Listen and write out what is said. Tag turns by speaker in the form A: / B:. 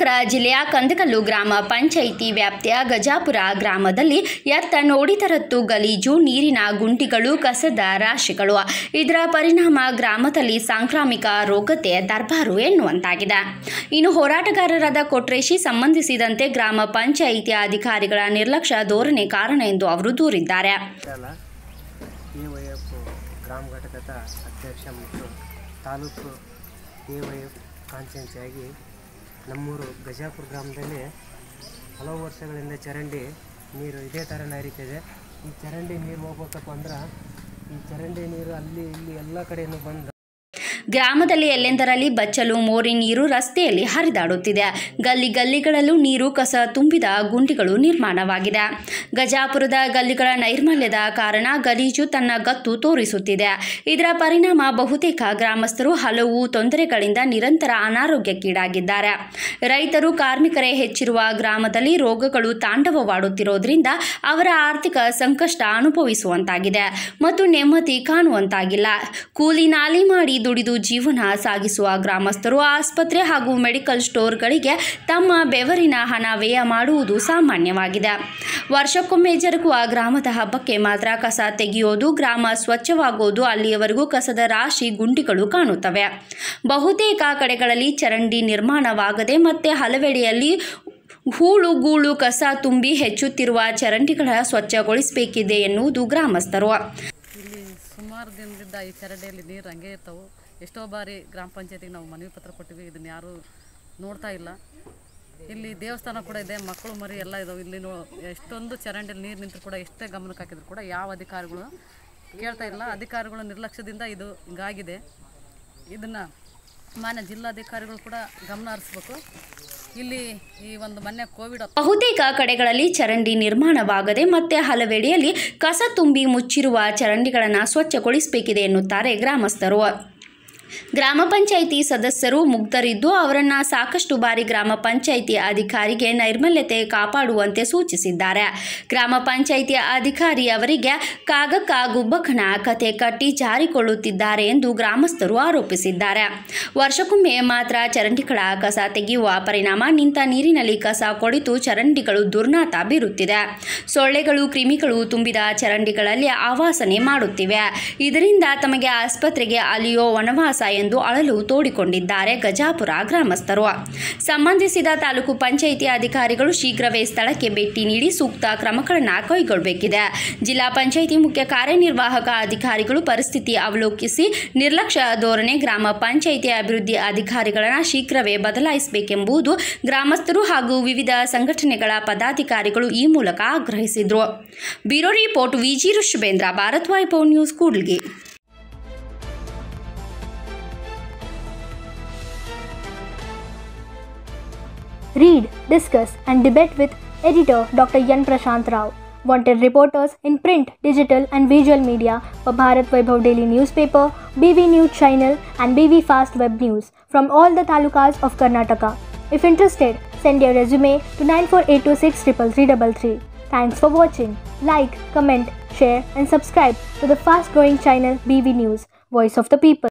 A: ವಿಜಯನಗರ ಜಿಲ್ಲೆಯ ಕಂದಕಲ್ಲು ಗ್ರಾಮ ಪಂಚಾಯಿತಿ ವ್ಯಾಪ್ತಿಯ ಗಜಾಪುರ ಗ್ರಾಮದಲ್ಲಿ ಎತ್ತ ನೋಡಿದರತ್ತು ಗಲೀಜು ನೀರಿನ ಗುಂಡಿಗಳು ಕಸದ ರಾಶಿಗಳು ಇದರ ಪರಿಣಾಮ ಗ್ರಾಮದಲ್ಲಿ ಸಾಂಕ್ರಾಮಿಕ ರೋಗತೆ ದರ್ಬಾರು ಎನ್ನುವಂತಾಗಿದೆ ಇನ್ನು ಹೋರಾಟಗಾರರಾದ ಕೊಟ್ರೇಶಿ ಸಂಬಂಧಿಸಿದಂತೆ ಗ್ರಾಮ ಪಂಚಾಯಿತಿ ಅಧಿಕಾರಿಗಳ ನಿರ್ಲಕ್ಷ್ಯ ಧೋರಣೆ ಕಾರಣ ಎಂದು ಅವರು ದೂರಿದ್ದಾರೆ
B: ಅಲ್ಲ ಎ ವೈ ಎಫ್ ಗ್ರಾಮ ಘಟಕದ ಅಧ್ಯಕ್ಷ ಮತ್ತು ತಾಲೂಕು ಎ ವೈ ಎಫ್ ಕಾನ್ಸ್ಟಿಟ್ಯೂನ್ಸಿಯಾಗಿ ನಮ್ಮೂರು ಗಜಾಪುರ ಗ್ರಾಮದಲ್ಲಿ ಹಲವು ವರ್ಷಗಳಿಂದ ಚರಂಡಿ ನೀರು ಇದೇ ಥರ ಹರಿತಿದೆ ಈ ಚರಂಡಿ ನೀರು ಹೋಗ್ಬೇಕಪ್ಪ ಅಂದ್ರೆ ಈ ಚರಂಡಿ ನೀರು ಅಲ್ಲಿ ಇಲ್ಲಿ ಎಲ್ಲ ಕಡೆಯೂ ಬಂದು
A: ಗ್ರಾಮದಲ್ಲಿ ಎಲ್ಲೆಂದರಲ್ಲಿ ಬಚ್ಚಲು ಮೋರಿ ನೀರು ರಸ್ತೆಯಲ್ಲಿ ಹರಿದಾಡುತ್ತಿದೆ ಗಲ್ಲಿ ಗಲ್ಲಿಗಳಲ್ಲೂ ನೀರು ಕಸ ತುಂಬಿದ ಗುಂಡಿಗಳು ನಿರ್ಮಾಣವಾಗಿದೆ ಗಜಾಪುರದ ಗಲ್ಲಿಗಳ ನೈರ್ಮಲ್ಯದ ಕಾರಣ ಗಲೀಜು ತನ್ನ ಗತ್ತು ತೋರಿಸುತ್ತಿದೆ ಇದರ ಪರಿಣಾಮ ಬಹುತೇಕ ಗ್ರಾಮಸ್ಥರು ಹಲವು ತೊಂದರೆಗಳಿಂದ ನಿರಂತರ ಅನಾರೋಗ್ಯಕ್ಕೀಡಾಗಿದ್ದಾರೆ ರೈತರು ಕಾರ್ಮಿಕರೇ ಹೆಚ್ಚಿರುವ ಗ್ರಾಮದಲ್ಲಿ ರೋಗಗಳು ತಾಂಡವವಾಡುತ್ತಿರೋದ್ರಿಂದ ಅವರ ಆರ್ಥಿಕ ಸಂಕಷ್ಟ ಅನುಭವಿಸುವಂತಾಗಿದೆ ಮತ್ತು ನೆಮ್ಮದಿ ಕಾಣುವಂತಾಗಿಲ್ಲ ಕೂಲಿ ನಾಲಿ ಮಾಡಿ ದುಡಿದು ಜೀವನ ಸಾಗಿಸುವ ಗ್ರಾಮಸ್ಥರು ಆಸ್ಪತ್ರೆ ಹಾಗೂ ಮೆಡಿಕಲ್ ಸ್ಟೋರ್ಗಳಿಗೆ ತಮ್ಮ ಬೆವರಿನ ಹಣ ವ್ಯಯ ಮಾಡುವುದು ಸಾಮಾನ್ಯವಾಗಿದೆ ವರ್ಷಕ್ಕೊಮ್ಮೆ ಜರುಗುವ ಗ್ರಾಮದ ಹಬ್ಬಕ್ಕೆ ಮಾತ್ರ ಕಸ ತೆಗೆಯೋದು ಗ್ರಾಮ ಸ್ವಚ್ಛವಾಗುವುದು ಅಲ್ಲಿಯವರೆಗೂ ಕಸದ ರಾಶಿ ಗುಂಡಿಗಳು ಕಾಣುತ್ತವೆ ಬಹುತೇಕ ಕಡೆಗಳಲ್ಲಿ ಚರಂಡಿ ನಿರ್ಮಾಣವಾಗದೆ ಮತ್ತೆ ಹಲವೆಡೆಯಲ್ಲಿ ಹೂಳು ಗೂಳು ಕಸ ತುಂಬಿ ಹೆಚ್ಚುತ್ತಿರುವ ಚರಂಡಿಗಳ ಸ್ವಚ್ಛಗೊಳಿಸಬೇಕಿದೆ ಎನ್ನುವುದು ಗ್ರಾಮಸ್ಥರು
C: ಇಲ್ಲಿ ಸುಮಾರು ದಿನದಿಂದ ಈ ಚರಂಡಿಯಲ್ಲಿ ನೀರು ಹಂಗೆ ಇರ್ತಾವೆ ಎಷ್ಟೋ ಬಾರಿ ಗ್ರಾಮ ಪಂಚಾಯತಿಗೆ ನಾವು ಮನವಿ ಪತ್ರ ಕೊಟ್ಟಿವಿ ಇದನ್ನು ಯಾರೂ ನೋಡ್ತಾ ಇಲ್ಲ ಇಲ್ಲಿ ದೇವಸ್ಥಾನ ಕೂಡ ಇದೆ ಮಕ್ಕಳು ಮರಿ ಎಲ್ಲ ಇದಾವೆ ಇಲ್ಲಿ ನೋ ಎಷ್ಟೊಂದು ಚರಂಡಿಯಲ್ಲಿ ನೀರು ನಿಂತರು ಕೂಡ ಎಷ್ಟೇ ಗಮನಕ್ಕೆ ಹಾಕಿದ್ರು ಕೂಡ ಯಾವ ಅಧಿಕಾರಿಗಳು ಕೇಳ್ತಾ ಇಲ್ಲ ಅಧಿಕಾರಿಗಳ ನಿರ್ಲಕ್ಷ್ಯದಿಂದ ಇದು ಹಿಂಗಾಗಿದೆ ಇದನ್ನು ಮಾನ್ಯ ಜಿಲ್ಲಾಧಿಕಾರಿಗಳು ಕೂಡ ಗಮನ ಹರಿಸ್ಬೇಕು ಇಲ್ಲಿ ಈ ಒಂದು ಮೊನ್ನೆ ಕೋವಿಡ್
A: ಬಹುತೇಕ ಕಡೆಗಳಲ್ಲಿ ಚರಂಡಿ ನಿರ್ಮಾಣವಾಗದೆ ಮತ್ತೆ ಹಲವೆಡೆಯಲ್ಲಿ ಕಸ ತುಂಬಿ ಮುಚ್ಚಿರುವ ಚರಂಡಿಗಳನ್ನು ಸ್ವಚ್ಛಗೊಳಿಸಬೇಕಿದೆ ಎನ್ನುತ್ತಾರೆ ಗ್ರಾಮಸ್ಥರು ಗ್ರಾಮ ಪಂಚಾಯಿತಿ ಸದಸ್ಯರು ಮುಗ್ಧರಿದ್ದು ಅವರನ್ನು ಸಾಕಷ್ಟು ಬಾರಿ ಗ್ರಾಮ ಪಂಚಾಯಿತಿ ಅಧಿಕಾರಿಗೆ ನೈರ್ಮಲ್ಯತೆ ಕಾಪಾಡುವಂತೆ ಸೂಚಿಸಿದ್ದಾರೆ ಗ್ರಾಮ ಪಂಚಾಯಿತಿ ಅಧಿಕಾರಿ ಅವರಿಗೆ ಕಾಗಕ್ಕ ಗುಬ್ಬಕ್ಕನ ಕತೆ ಕಟ್ಟಿ ಜಾರಿಕೊಳ್ಳುತ್ತಿದ್ದಾರೆ ಎಂದು ಗ್ರಾಮಸ್ಥರು ಆರೋಪಿಸಿದ್ದಾರೆ ವರ್ಷಕ್ಕೊಮ್ಮೆ ಮಾತ್ರ ಚರಂಡಿಗಳ ಕಸ ತೆಗೆಯುವ ಪರಿಣಾಮ ನಿಂತ ನೀರಿನಲ್ಲಿ ಕಸ ಕೊಡಿತು ಚರಂಡಿಗಳು ದುರ್ನಾತ ಬೀರುತ್ತಿದೆ ಸೊಳ್ಳೆಗಳು ಕ್ರಿಮಿಗಳು ತುಂಬಿದ ಚರಂಡಿಗಳಲ್ಲಿ ಆವಾಸನೆ ಮಾಡುತ್ತಿವೆ ಇದರಿಂದ ತಮಗೆ ಆಸ್ಪತ್ರೆಗೆ ಅಲಿಯೋ ವನವಾಸ ಎಂದು ಅಳಲು ತೋಡಿಕೊಂಡಿದ್ದಾರೆ ಗಜಾಪುರ ಗ್ರಾಮಸ್ಥರು ಸಂಬಂಧಿಸಿದ ತಾಲೂಕು ಪಂಚಾಯಿತಿ ಅಧಿಕಾರಿಗಳು ಶೀಘ್ರವೇ ಸ್ಥಳಕ್ಕೆ ಭೇಟಿ ನೀಡಿ ಸೂಕ್ತ ಕ್ರಮಗಳನ್ನು ಕೈಗೊಳ್ಳಬೇಕಿದೆ ಜಿಲ್ಲಾ ಪಂಚಾಯಿತಿ ಮುಖ್ಯ ಕಾರ್ಯನಿರ್ವಾಹಕ ಅಧಿಕಾರಿಗಳು ಪರಿಸ್ಥಿತಿ ಅವಲೋಕಿಸಿ ನಿರ್ಲಕ್ಷ್ಯ ಧೋರಣೆ ಗ್ರಾಮ ಪಂಚಾಯಿತಿ ಅಭಿವೃದ್ಧಿ ಅಧಿಕಾರಿಗಳನ್ನು ಶೀಘ್ರವೇ ಬದಲಾಯಿಸಬೇಕೆಂಬುದು ಗ್ರಾಮಸ್ಥರು ಹಾಗೂ ವಿವಿಧ ಸಂಘಟನೆಗಳ ಪದಾಧಿಕಾರಿಗಳು ಈ ಮೂಲಕ ಆಗ್ರಹಿಸಿದರು bureau report Viji Rishabhendra Bharat Vaibhav news Kudligi
D: Read, discuss, and debate with editor Dr. Yan Prashant Rao. Wanted reporters in print, digital, and visual media for Bharat Vaibhav Daily Newspaper, BV News Channel, and BV Fast Web News from all the talukas of Karnataka. If interested, send your resume to 9482633333. Thanks for watching. Like, comment, share, and subscribe to the fast growing channel BV News, Voice of the People.